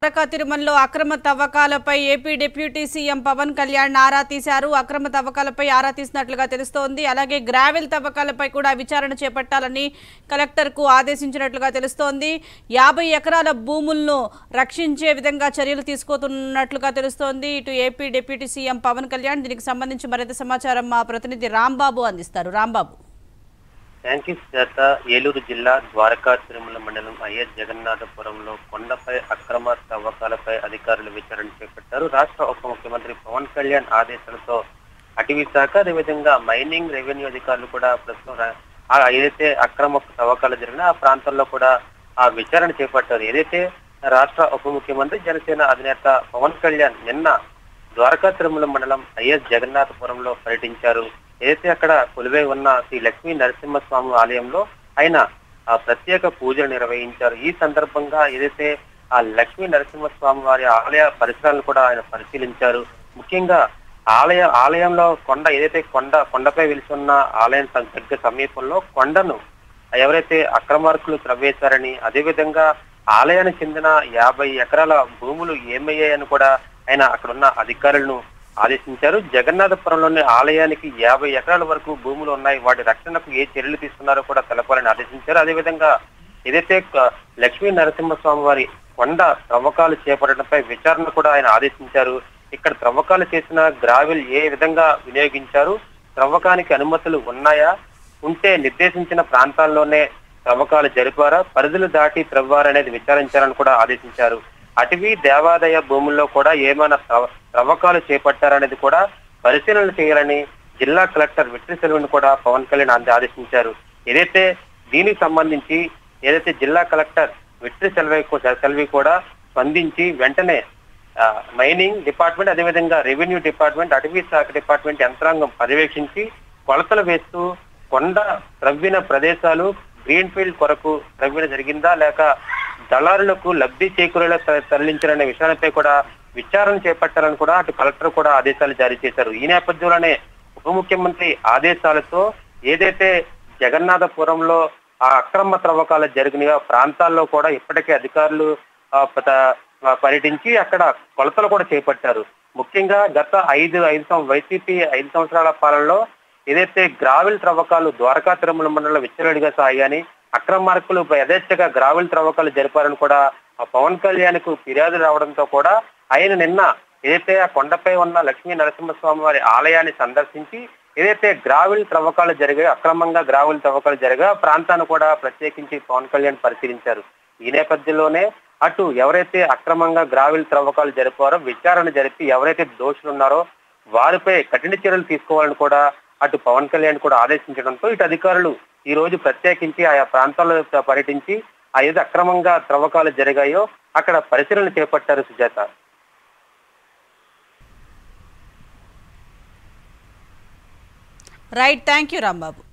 ద్వారకా తిరుమలలో అక్రమ తవ్వకాలపై AP deputy CM Pawan Kalyan ఆరా తీశారు అక్రమ తవ్వకాలపై ఆరా తీసినట్లుగా తెలుస్తోంది అలాగే గ్రావెల్ తవ్వకాలపై కూడా విచారణ చేపట్టాలని కలెక్టర్కు ఆదేశించినట్లుగా తెలుస్తోంది యాభై ఎకరాల భూములను రక్షించే విధంగా చర్యలు తీసుకోతున్నట్లుగా తెలుస్తోంది ఇటు AP deputy CM Pawan Kalyan దీనికి సంబంధించి మరింత సమాచారం మా ప్రతినిధి రాంబాబు అందిస్తారు రాంబాబు థ్యాంక్ యూ సుజాత ఏలూరు జిల్లా ద్వారకా తిరుమల మండలం ఐఎస్ జగన్నాథపురంలో కొండపై అక్రమ తవ్వకాలపై అధికారులు విచారణ చేపట్టారు రాష్ట్ర ఉప ముఖ్యమంత్రి పవన్ కళ్యాణ్ ఆదేశాలతో అటవీ శాఖ అదేవిధంగా మైనింగ్ రెవెన్యూ అధికారులు కూడా ప్రస్తుతం రా- ఆ ఏదైతే అక్రమ తవ్వకాలు జరిగినా ఆ ప్రాంతాల్లో కూడా ఆ విచారణ చేపట్టారు ఏదైతే రాష్ట్ర ఉప ముఖ్యమంత్రి జనసేన అధినేత పవన్ కళ్యాణ్ నిన్న ద్వారకా తిరుమల మండలం ఐఎస్ జగన్నాథపురంలో పర్యటించారు ఏదైతే అక్కడ కొలువై ఉన్న శ్రీ లక్ష్మీ నరసింహస్వామి ఆలయంలో ఆయన ఆ ప్రత్యేక పూజలు నిర్వహించారు ఈ సందర్భంగా ఏదైతే ఆ లక్ష్మీ నరసింహస్వామి వారి ఆలయ పరిసరాలను కూడా ఆయన పరిశీలించారు ముఖ్యంగా ఆలయ ఆలయంలో కొండ ఏదైతే కొండ కొండపై వెలిసిన ఆలయం దగ్గర సమీపంలో కొండను ఎవరైతే అక్రమార్కులు త్రవ్వేశారని అదేవిధంగా ఆలయానికి చెందిన యాభై ఎకరాల భూములు ఏమయ్యాయని కూడా ఆయన అక్కడున్న అధికారులను ఆదేశించారు జగన్నాథపురంలోని ఆలయానికి యాభై ఎకరాల వరకు భూములు ఉన్నాయి వాటి రక్షణకు ఏ చర్యలు తీసుకున్నారో కూడా తెలపాలని ఆదేశించారు అదేవిధంగా ఏదైతే క- లక్ష్మీ నరసింహస్వామి వారి కొండ త్రవ్వకాలు చేపట్టడంపై విచారణ కూడా ఆయన ఆదేశించారు ఇక్కడ త్రవ్వకాలు చేసిన గ్రావెల్ ఏ విధంగా వినియోగించారు త్రవ్వకానికి అనుమతులు ఉన్నాయా ఉంటే నిర్దేశించిన ప్రాంతాల్లోనే త్రవ్వకాలు జరిపారా పరిధులు దాటి త్రవ్వారనేది విచారించాలని కూడా ఆదేశించారు అటవీ దేవాదాయ భూముల్లో కూడా ఏమైనా త్రవ- త్రవ్వకాలు చేపట్టారనేది కూడా పరిశీలన చేయాలని జిల్లా కలెక్టర్ విట్రి సెల్విని కూడా పవన్ కళ్యాణ్ ఆదే- ఆదేశించారు ఏదైతే దీనికి సంబంధించి ఏదైతే జిల్లా కలెక్టర్ విట్రి సెల్వి కూ- సెల్వి కూడా స్పందించి వెంటనే ఆ, మైనింగ్ డిపార్ట్మెంట్ అదేవిధంగా రెవెన్యూ డిపార్ట్మెంట్ అటవీ శాఖ డిపార్ట్మెంట్ యంత్రాంగం పర్యవేక్షించి కొలతలు వేస్తూ కొండ త్రవ్విన ప్రదేశాలు గ్రీన్ ఫీల్డ్ కొరకు త్రవ్విన జరిగిందా లేక దళారులకు లబ్ధి చేకూరేలా త- తరలించాలనే విషయాలపై కూడా విచారణ చేపట్టాలని కూడా అటు కలెక్టర్ కూడా ఆదేశాలు జారీ చేశారు ఈ నేపథ్యంలోనే ఉప ముఖ్యమంత్రి ఆదేశాలతో ఏదైతే జగన్నాథపురంలో ఆ అక్రమ త్రవ్వకాలు జరిగిన ప్రాంతాల్లో కూడా ఇప్పటికే అధికారులు ఆ, పత- ఆ, పర్యటించి అక్కడ కొలతలు కూడా చేపట్టారు ముఖ్యంగా గత ఐదు ఐదు సం- వైసీపీ ఐదు సంవత్సరాల పాలనలో ఏదైతే గ్రావెల్ త్రవ్వకాలు ద్వారకా తిరుమల మండలంలో విచ్చలవిడిగా సాగాని అక్రమార్కులు యథేచ్ఛగా గ్రావెల్ త్రవ్వకాలు జరిపారని కూడా ఆ పవన్ కళ్యాణ్ కు ఫిర్యాదు రావడంతో కూడా ఆయన నిన్న ఏదైతే ఆ కొండపై ఉన్న లక్ష్మీ నరసింహస్వామి వారి ఆలయాన్ని సందర్శించి ఏదైతే గ్రావెల్ త్రవ్వకాలు జరిగాయో అక్రమంగా గ్రావెల్ త్రవ్వకాలు జరిగా ఆ ప్రాంతాన్ని కూడా ప్రత్యేకించి పవన్ కళ్యాణ్ పరిశీలించారు ఈ నేపథ్యంలోనే అటు ఎవరైతే అక్రమంగా గ్రావెల్ త్రవ్వకాలు జరిపారో విచారణ జరిపి ఎవరైతే దోషులు ఉన్నారో వారిపై కఠిన చర్యలు తీసుకోవాలని కూడా అటు పవన్ కళ్యాణ్ కూడా ఆదేశించడంతో ఇటు అధికారులు ఈ రోజు ప్రత్యేకించి ఆయా ప్రాంతాల్లో పర్యటించి ఆ ఏది అక్రమంగా త్రవ్వకాలు జరిగాయో అక్కడ పరిశీలన చేపట్టారు Sujatha right thank you Rambabu